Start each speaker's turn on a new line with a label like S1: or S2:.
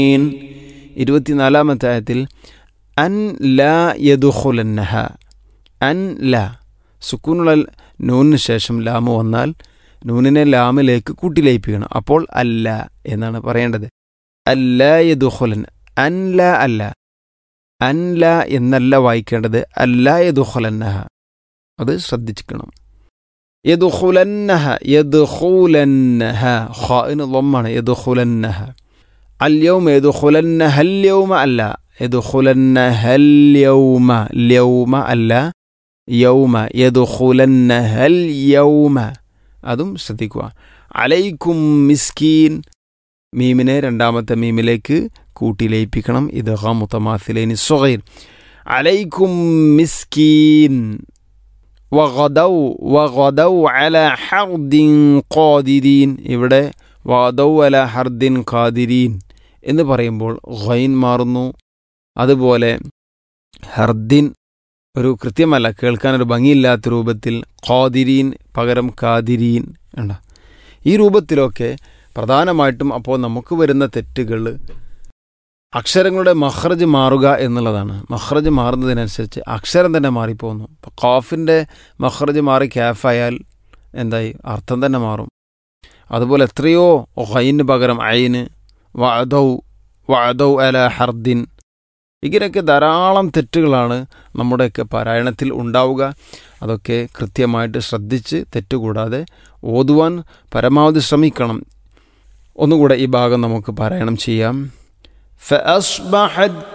S1: ഇരുപത്തിനാലാമത്തെ ആയത്തിൽ അൻ ലാ യദുഖുലന്നഹ അൻ ലാ സുക്കൂനുള്ള നൂനിന് ശേഷം ലാമ് വന്നാൽ നൂനിനെ ലാമിലേക്ക് കൂട്ടിലയിപ്പിക്കണം അപ്പോൾ അല്ല എന്നാണ് പറയേണ്ടത് അല്ല യദുഖുലൻ അൻ ല അല്ല അൻ ല എന്നല്ല വായിക്കേണ്ടത് അല്ല യദുഖുലന്നഹ അത് ശ്രദ്ധിച്ചിക്കണം യദുഖുലന്നഹ യദുഖുലന്നഹ ഖാഇന് ളമ്മാണ് യദുഖുലന്നഹ اليوم يدخلنها اليوم ألا يدخلنها اليوم اليوم ألا يوم يدخلنها اليوم അതും ശ്രദ്ധിക്കുക അലൈക്കും മിസ്കീൻ മീമിനെ രണ്ടാമത്തെ മീമിലേക്ക് കൂട്ടി ലയിപ്പിക്കണം ഇത് മുത്തമാസിലേനി സുഹൈർ അലൈക്കും മിസ്കീൻ വഗദൗ വഗദൗ അല ഹർദിൻ ഖാദിരീൻ ഇവിടെ വദൗ അല ഹർദിൻ ഖാദിരീൻ എന്ന് പറയുമ്പോൾ ഖൈൻ മാറുന്നു അതുപോലെ ഹർദിൻ ഒരു കൃത്യമല്ല കേൾക്കാൻ ഒരു ഭംഗിയില്ലാത്ത രൂപത്തിൽ ഖാദിരീൻ പകരം കാദിരീൻ വേണ്ട ഈ രൂപത്തിലൊക്കെ പ്രധാനമായിട്ടും അപ്പോൾ നമുക്ക് വരുന്ന തെറ്റുകൾ അക്ഷരങ്ങളുടെ മഹ്റജ് മാറുക എന്നുള്ളതാണ് മഹ്റജ് മാറുന്നതിനനുസരിച്ച് അക്ഷരം തന്നെ മാറിപ്പോകുന്നു ഇപ്പോൾ ഖാഫിൻ്റെ മഹ്റജ് മാറി ക്യാഫായാൽ എന്തായി അർത്ഥം തന്നെ മാറും അതുപോലെ എത്രയോ ഹൈന് പകരം അയിന് വഅദൗ വഅദൗ അല ഹർദിൻ ഇങ്ങനെയൊക്കെ ധാരാളം തെറ്റുകളാണ് നമ്മുടെയൊക്കെ പാരായണത്തിൽ ഉണ്ടാവുക അതൊക്കെ കൃത്യമായിട്ട് ശ്രദ്ധിച്ച് തെറ്റുകൂടാതെ ഓതുവാൻ പരമാവധി ശ്രമിക്കണം ഒന്നുകൂടെ ഈ ഭാഗം നമുക്ക് പാരായണം ചെയ്യാം فأصبحت